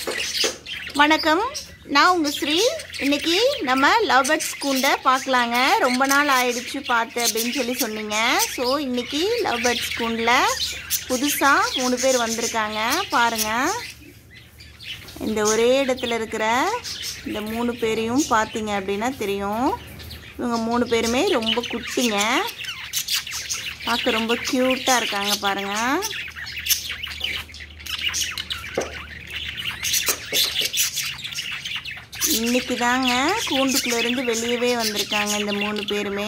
வணக்கம் நான் உங்கள் ஸ்ரீ இன்னைக்கு நம்ம லவ் பேர்ட்ஸ் கூண்டை பார்க்கலாங்க ரொம்ப நாள் ஆயிடுச்சு பார்த்து அப்படின்னு சொல்லி சொன்னீங்க ஸோ இன்னைக்கு லவ் பேர்ட்ஸ் கூண்டில் புதுசாக மூணு பேர் வந்திருக்காங்க பாருங்கள் இந்த ஒரே இடத்துல இருக்கிற இந்த மூணு பேரையும் பார்த்தீங்க அப்படின்னா தெரியும் இவங்க மூணு பேருமே ரொம்ப குட்டிங்க பார்க்க ரொம்ப க்யூட்டாக இருக்காங்க பாருங்கள் இன்னைக்கு தாங்க கூண்டுக்குள்ள இருந்து வெளியவே வந்திருக்காங்க இந்த மூணு பேருமே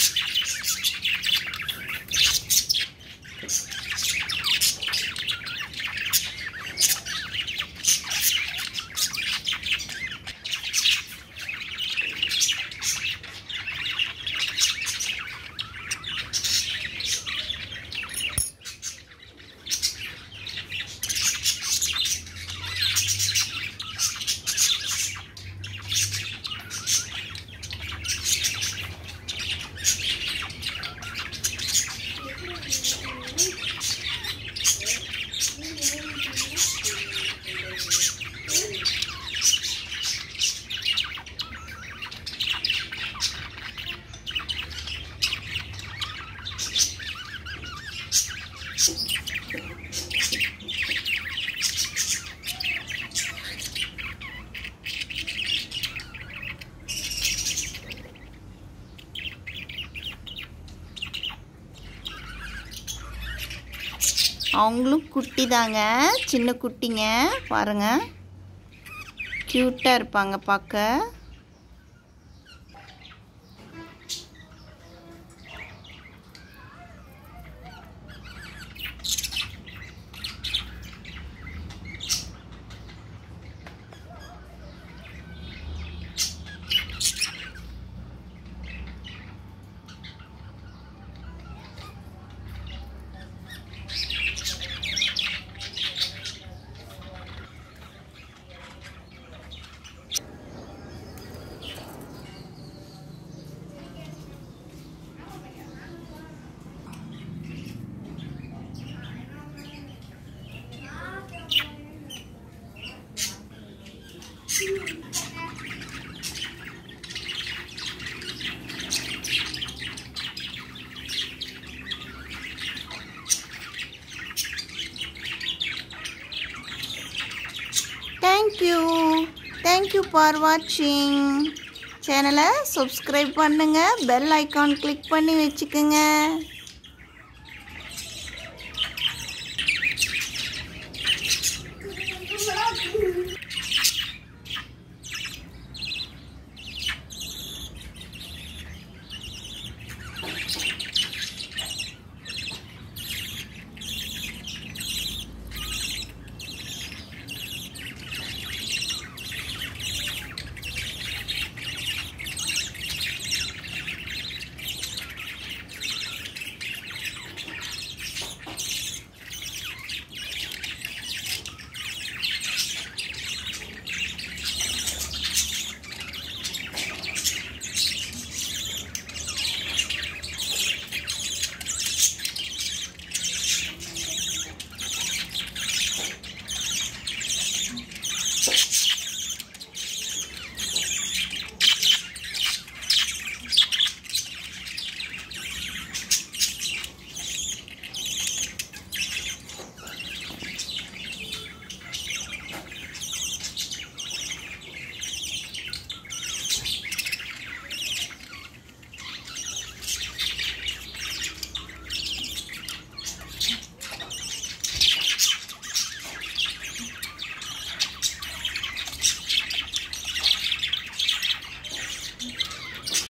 அவங்களும் குட்டி தாங்க சின்ன குட்டிங்க பாருங்க க்யூட்டாக இருப்பாங்க பார்க்க தேங்க்யூ தேங்க்யூ ஃபார் வாட்சிங் சேனலை சப்ஸ்கிரைப் பண்ணுங்கள் பெல் ஐக்கான் கிளிக் பண்ணி வச்சுக்கோங்க